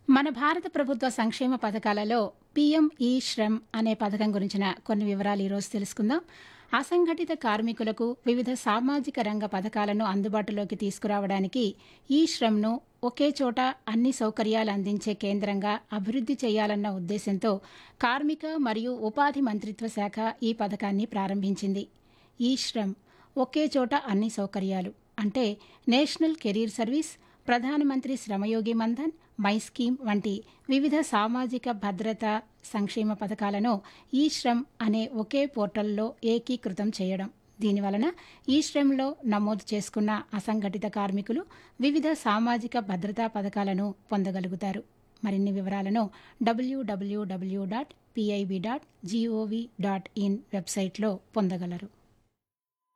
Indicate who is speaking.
Speaker 1: మన భారత ప్రభుత్వ సంక్షేమ పథకాలలో పీఎం ఈ శ్రమ్ అనే పథకం గురించిన కొన్ని వివరాలు ఈరోజు తెలుసుకుందాం అసంఘటిత కార్మికులకు వివిధ సామాజిక రంగ పథకాలను అందుబాటులోకి తీసుకురావడానికి ఈ శ్రమ్ను ఒకే చోట అన్ని సౌకర్యాలు అందించే కేంద్రంగా అభివృద్ధి చేయాలన్న ఉద్దేశంతో కార్మిక మరియు ఉపాధి మంత్రిత్వ శాఖ ఈ పథకాన్ని ప్రారంభించింది ఈ శ్రమ్ ఒకే చోట అన్ని సౌకర్యాలు అంటే నేషనల్ కెరీర్ సర్వీస్ ప్రధానమంత్రి శ్రమయోగి మన్ధన్ మై స్కీమ్ వంటి వివిధ సామాజిక భద్రత సంక్షేమ పథకాలను ఈ శ్రమ్ అనే ఒకే పోర్టల్లో ఏకీకృతం చేయడం దీనివలన ఈ శ్రమ్లో నమోదు చేసుకున్న అసంఘటిత కార్మికులు వివిధ సామాజిక భద్రతా పథకాలను పొందగలుగుతారు మరిన్ని వివరాలను WWW dot PIB dot GOV dot in వెబ్సైట్లో పొందగలరు